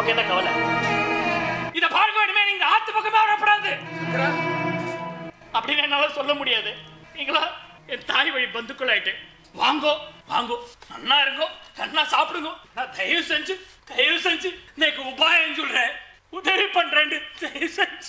நமக்கு என்ன கவலை இத பார்க்க வேணுமே நீங்க ஆத்து பக்கமே வரப்படாது அப்படின்னு என்னால சொல்ல முடியாது நீங்களா என் தாய் வழி பந்துக்கள் ஆயிட்டு வாங்கோ வாங்கோ நன்னா இருங்கோ நன்னா சாப்பிடுங்க நான் தயவு செஞ்சு தயவு செஞ்சு எனக்கு உபாயம் சொல்றேன் உதவி பண்றேன் தயவு செஞ்சு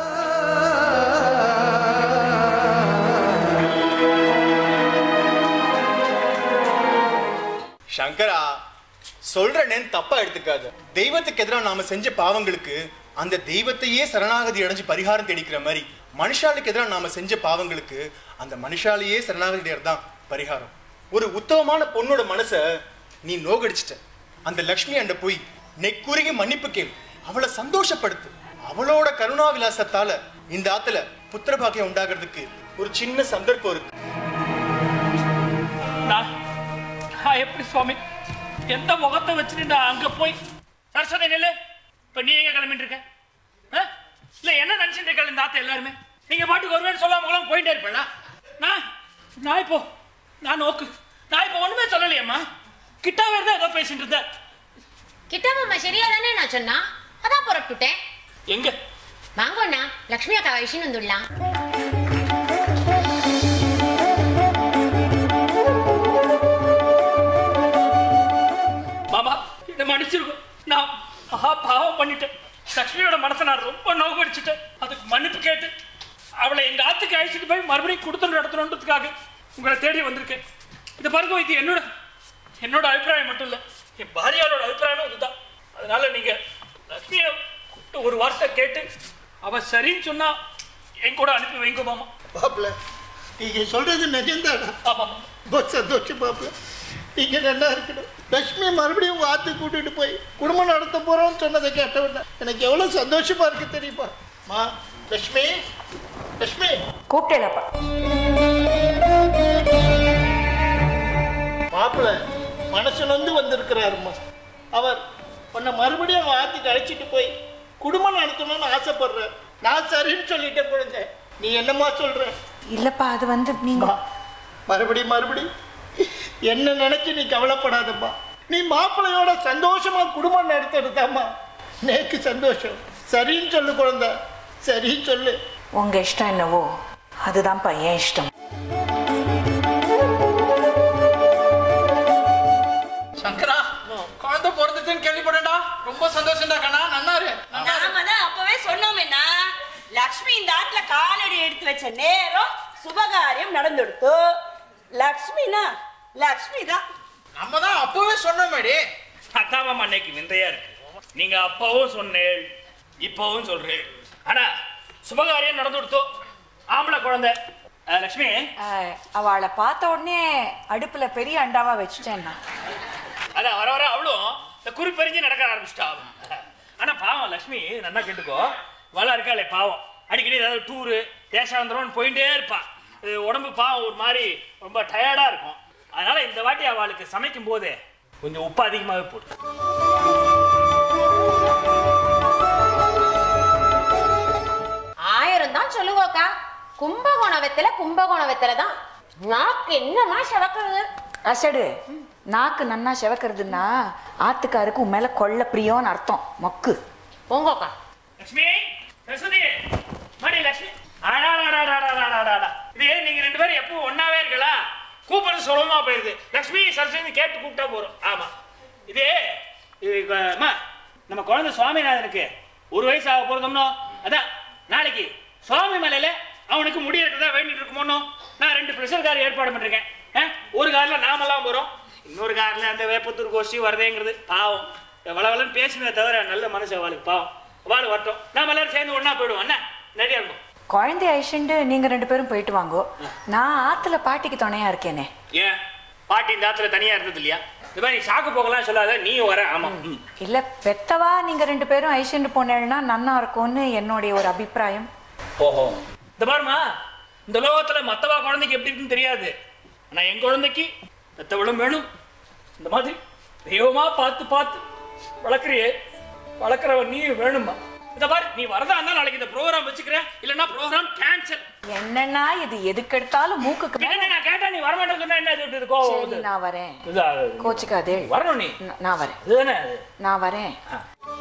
சங்கரா சொல்றேன்னு தப்பா எடுத்துக்காத தெய்வத்துக்கு எதிராக நாம செஞ்ச பாவங்களுக்கு அந்த தெய்வத்தையே சரணாகதி அடைஞ்சு பரிகாரம் தேடிக்கிற மாதிரி மனுஷாளுக்கு எதிராக நாம செஞ்ச பாவங்களுக்கு அந்த மனுஷாலையே சரணாகதி அடையறது தான் பரிகாரம் ஒரு உத்தமமான பொண்ணோட மனசை நீ நோகடிச்சிட்ட அந்த லக்ஷ்மி அண்ட போய் நெக்குருகி மன்னிப்பு கேள் அவளை சந்தோஷப்படுத்து அவளோட கருணா விலாசத்தால இந்த ஆத்துல புத்திர பாக்கியம் உண்டாகிறதுக்கு ஒரு சின்ன சந்தர்ப்பம் இருக்கு நான் நான் எப்படி சுவாமி எந்த முகத்தை வச்சுட்டு நான் அங்க போய் சரஸ்வதி நெல்லு இப்ப நீ எங்க கிளம்பிட்டு இருக்க ஆ? இல்ல என்ன நினைச்சிட்டு இருக்க இந்த ஆத்த எல்லாருமே நீங்க பாட்டுக்கு ஒருவேளை சொல்லாம கூட போயிட்டே இருப்பேன் நான் நான் இப்போ நான் நோக்கு நான் இப்போ ஒண்ணுமே சொல்லலையேம்மா கிட்டாவே இருந்தா ஏதோ பேசிட்டு இருந்தேன் கிட்டமாமா சரியா தானே நான் சொன்னா அதான் புறப்பட்டுட்டேன் எங்க வாங்கண்ணா லக்ஷ்மி அக்கா விஷயம் வந்துடலாம் மாமா என்ன மன்னிச்சிருக்கும் நான் மகா பாவம் பண்ணிட்டேன் லக்ஷ்மியோட மனசை நான் ரொம்ப நோக்கடிச்சிட்டேன் அதுக்கு மன்னிப்பு கேட்டு அவளை எங்க ஆத்துக்கு அழைச்சிட்டு போய் மறுபடியும் கொடுத்து நடத்தணுன்றதுக்காக உங்களை தேடி வந்திருக்கேன் இது பாருங்க இது என்னோட என்னோட அபிப்பிராயம் மட்டும் இல்லை என் பாரியாளோட அபிப்பிராயமும் இதுதான் அதனால நீங்க லக்ஷ்மியை கூப்பிட்டு ஒரு வார்த்தை கேட்டு அவ சரின்னு சொன்னா என் கூட அனுப்பி வைங்க மாமா மாப்பிள்ள நீங்க சொல்றது நிஜம்தானா ஆமா மாமா ரொம்ப சந்தோஷம் மாப்பிள்ள நீங்க நல்லா இருக்கணும் லட்சுமி மறுபடியும் உங்க ஆத்து கூட்டிட்டு போய் குடும்பம் நடத்த போறோம்னு சொன்னதை கேட்டவன எனக்கு எவ்வளவு சந்தோஷமா இருக்கு தெரியுமா மா லட்சுமி லட்சுமி கூப்பிட்டேனப்பா மாப்பிள்ள மனசுல இருந்து வந்திருக்கிறாருமா அவர் உன்னை மறுபடியும் அவன் ஆத்துக்கு அழைச்சிட்டு போய் குடும்பம் நடத்தணும்னு ஆசைப்படுறார் நான் சரின்னு சொல்லிட்டேன் குழந்தை நீ என்னம்மா சொல்ற இல்லப்பா அது வந்து நீங்க அம்மா, மறுபடி மறுபடி என்ன நினைச்சு நீ கவலைப்படாதம்மா நீ மாப்பிள்ளையோட சந்தோஷமா குடும்பம் நடத்துறதாம்மா நேக்கு சந்தோஷம் சரின்னு சொல்லு குழந்தை சரின்னு சொல்லு உங்க இஷ்டம் என்னவோ அதுதான்ப்பா என் இஷ்டம் சங்கரா குழந்தை பிறந்துச்சுன்னு கேள்விப்பட்டேன்டா ரொம்ப சந்தோஷம்டா கண்ணா நன்னாரு நாம தான் அப்பவே சொன்னோமேனா லக்ஷ்மி இந்த ஆத்துல காலடி எடுத்து வச்ச நேரம் சுபகாரியம் நடந்துடுத்து லக்ஷ்மினா லக்ஷ்மி தான் நம்ம தான் அப்பவே சொன்னோமேடி அதான் மாமா அன்னைக்கு விந்தையா இருக்கு நீங்க அப்பவும் சொன்னேன் இப்பவும் சொல்றேன் ஆனா சுபகாரியம் நடந்து கொடுத்தோம் ஆம்பளை குழந்தை அஹ், லக்ஷ்மி அஹ், அவளை பார்த்த உடனே அடுப்புல பெரிய அண்டாவா வச்சுட்டேன் நான் அதான் வர வர அவளும் இந்த குறிப்பறிஞ்சு நடக்க ஆரம்பிச்சிட்டா அவ. ஆனா பாவம் லக்ஷ்மி நல்லா கேட்டுக்கோ வள இருக்காளே பாவம் அடிக்கடி ஏதாவது டூரு தேசாந்திரம்னு போயிட்டே இருப்பா இது உடம்பு பாவம் ஒரு மாதிரி ரொம்ப டயர்டா இருக்கும் அதனால இந்த வாட்டி அவளுக்கு சமைக்கும் போது கொஞ்சம் உப்பு அதிகமாகவே போடு ஆயிரம் தான் சொல்லுவோக்கா கும்பகோண வெத்தல கும்பகோண வெத்தல தான் நாக்கு என்னமா செவக்கிறது அசடு நாக்கு நன்னா செவக்கிறதுன்னா ஆத்துக்காருக்கு உன் மேல கொள்ள பிரியோன்னு அர்த்தம் மொக்கு போங்கோக்கா லக்ஷ்மி சரஸ்வதி மடி லக்ஷ்மி அடாடாடாடாடாடாடாடா. இது நீங்க ரெண்டு பேரும் எப்பவும் ஒண்ணாவே இருக்கலாம் கூப்பிடுறது சுலபமா போயிருது லக்ஷ்மி சரஸ்வதி கேட்டு கூப்பிட்டா போறோம் ஆமா இது இது க- அம்மா நம்ம குழந்தை சுவாமிநாதனுக்கு ஒரு வயசு ஆக போறதும்னோ அதான் நாளைக்கு சுவாமி மலையில அவனுக்கு முடி இருக்கிறதா வேண்டிட்டு இருக்குமோனோ நான் ரெண்டு ப்ரெஷர் கார் ஏற்பாடு பண்ணிருக்கேன் ஆ? ஒரு கார்ல நாமெல்லாம் போறோம் இன்னொரு கார்ல அந்த வேப்பத்தூர் கோஷ்டி வருதேங்கிறது பாவம் வளவலன்னு பேசுனே தவிர நல்ல மனசு அவளுக்கு பாவம் அவள் வரட்டும் நாம எல்லாரும் சேர்ந்து ஒண்ணா போயிடுவோம் என்ன ரெடியா இருக்கும் குழந்தை ஐஷண்டு நீங்க ரெண்டு பேரும் போயிட்டு வாங்கோ நான் ஆத்துல பாட்டிக்கு துணையா இருக்கேனே ஏன் பாட்டி இந்த ஆத்துல தனியா இருந்தது இல்லையா இந்த மாதிரி நீ சாக்கு போகலாம் சொல்லாத நீயும் வர ஆமா ம். இல்ல பெத்தவா நீங்க ரெண்டு பேரும் ஐஷண்டு போனேன்னா நன்னா இருக்கும்னு என்னுடைய ஒரு அபிப்பிராயம் ஓஹோ இந்த பாருமா இந்த லோகத்துல மத்தவா குழந்தைக்கு எப்படி இருக்குன்னு தெரியாது ஆனா என் குழந்தைக்கு பெத்தவளும் வேணும் இந்த மாதிரி தெய்வமா பார்த்து பார்த்து வளர்க்குறியே வளர்க்குறவன் நீ வேணுமா இந்த மாதிரி நீ வரதா இருந்தா நாளைக்கு இந்த ப்ரோக்ராம் வச்சுக்கிறேன் இல்லைன்னா ப்ரோக்ராம் கேன்சல் என்னன்னா இது எதுக்கெடுத்தாலும் மூக்குக்கு மேல என்ன நான் கேட்டா நீ வரமாட்டேன்னு சொன்னா என்ன இது இது கோவம் சரி வருது? நான் வரேன் இதா, கோச்சிக்காதே வரணும் நீ ந- நான் வரேன் இதுதானே அது நான் வரேன் ஆ.